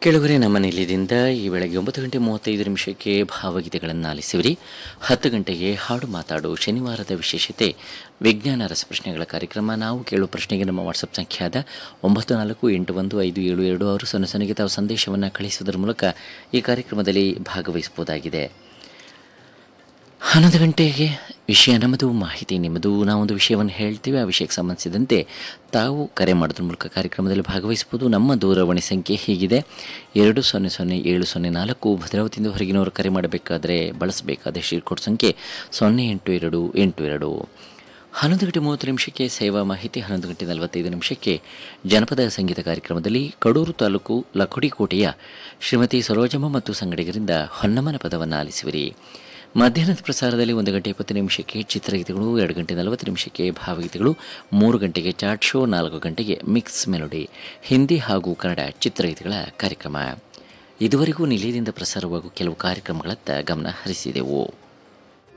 ಕೆಳಗರೆ ನಮ್ಮ ನಿಲಯದಿಂದ ಈ ಬೆಳಗ್ಗೆ ಒಂಬತ್ತು ಗಂಟೆ ಮೂವತ್ತೈದು ನಿಮಿಷಕ್ಕೆ ಭಾವಗೀತೆಗಳನ್ನು ಆಲಿಸಿವಿರಿ ಹತ್ತು ಗಂಟೆಗೆ ಹಾಡು ಮಾತಾಡು ಶನಿವಾರದ ವಿಶೇಷತೆ ವಿಜ್ಞಾನ ರಸಪ್ರಶ್ನೆಗಳ ಕಾರ್ಯಕ್ರಮ ನಾವು ಕೇಳುವ ಪ್ರಶ್ನೆಗೆ ನಮ್ಮ ವಾಟ್ಸಪ್ ಸಂಖ್ಯೆಯಾದ ಒಂಬತ್ತು ನಾಲ್ಕು ಎಂಟು ಒಂದು ಐದು ಏಳು ಎರಡು ಆರು ಸೊನ್ನೆ ಸೊನ್ನೆಗೆ ತಾವು ಸಂದೇಶವನ್ನು ಕಳಿಸುವುದರ ಮೂಲಕ ಈ ಕಾರ್ಯಕ್ರಮದಲ್ಲಿ ಭಾಗವಹಿಸಬಹುದಾಗಿದೆ ಹನ್ನೊಂದು ಗಂಟೆಗೆ ವಿಷಯ ನಮ್ಮದು ಮಾಹಿತಿ ನಿಮ್ಮದು ನಾವೊಂದು ವಿಷಯವನ್ನು ಹೇಳ್ತೀವಿ ಆ ವಿಷಯಕ್ಕೆ ಸಂಬಂಧಿಸಿದಂತೆ ತಾವು ಕರೆ ಮಾಡೋದ್ರ ಮೂಲಕ ಕಾರ್ಯಕ್ರಮದಲ್ಲಿ ಭಾಗವಹಿಸಬಹುದು ನಮ್ಮ ದೂರವಾಣಿ ಸಂಖ್ಯೆ ಹೀಗಿದೆ ಎರಡು ಸೊನ್ನೆ ಸೊನ್ನೆ ಏಳು ಸೊನ್ನೆ ನಾಲ್ಕು ಭದ್ರಾವತಿಯಿಂದ ಹೊರಗಿನವರು ಕರೆ ಮಾಡಬೇಕಾದ್ರೆ ಬಳಸಬೇಕಾದ ಶೀರ್ಕೋಡ್ ಸಂಖ್ಯೆ ಸೊನ್ನೆ ಎಂಟು ಎರಡು ಎಂಟು ಎರಡು ಹನ್ನೊಂದು ಗಂಟೆ ಮೂವತ್ತು ನಿಮಿಷಕ್ಕೆ ಸೇವಾ ಮಾಹಿತಿ ಹನ್ನೊಂದು ಗಂಟೆ ನಲವತ್ತೈದು ನಿಮಿಷಕ್ಕೆ ಜನಪದ ಸಂಗೀತ ಕಾರ್ಯಕ್ರಮದಲ್ಲಿ ಕಡೂರು ತಾಲೂಕು ಲಕುಡಿಕೋಟೆಯ ಶ್ರೀಮತಿ ಸರೋಜಮ್ಮ ಮತ್ತು ಸಂಗಡಿಗರಿಂದ ಹೊನ್ನಮ್ಮನ ಪದವನ್ನು ಆಲಿಸುವಿರಿ ಮಧ್ಯಾಹ್ನದ ಪ್ರಸಾರದಲ್ಲಿ ಒಂದು ಗಂಟೆ ಇಪ್ಪತ್ತು ನಿಮಿಷಕ್ಕೆ ಚಿತ್ರಗೀತೆಗಳು ಎರಡು ಗಂಟೆ ನಲವತ್ತು ನಿಮಿಷಕ್ಕೆ ಭಾವಗೀತೆಗಳು ಮೂರು ಗಂಟೆಗೆ ಚಾಟ್ ಶೋ ನಾಲ್ಕು ಗಂಟೆಗೆ ಮಿಕ್ಸ್ ಮೆಲೋಡಿ ಹಿಂದಿ ಹಾಗೂ ಕನ್ನಡ ಚಿತ್ರಗೀತೆಗಳ ಕಾರ್ಯಕ್ರಮ ಇದುವರೆಗೂ ನಿಲಯದಿಂದ ಪ್ರಸಾರವಾಗುವ ಕೆಲವು ಕಾರ್ಯಕ್ರಮಗಳತ್ತ ಗಮನ ಹರಿಸಿದೆವು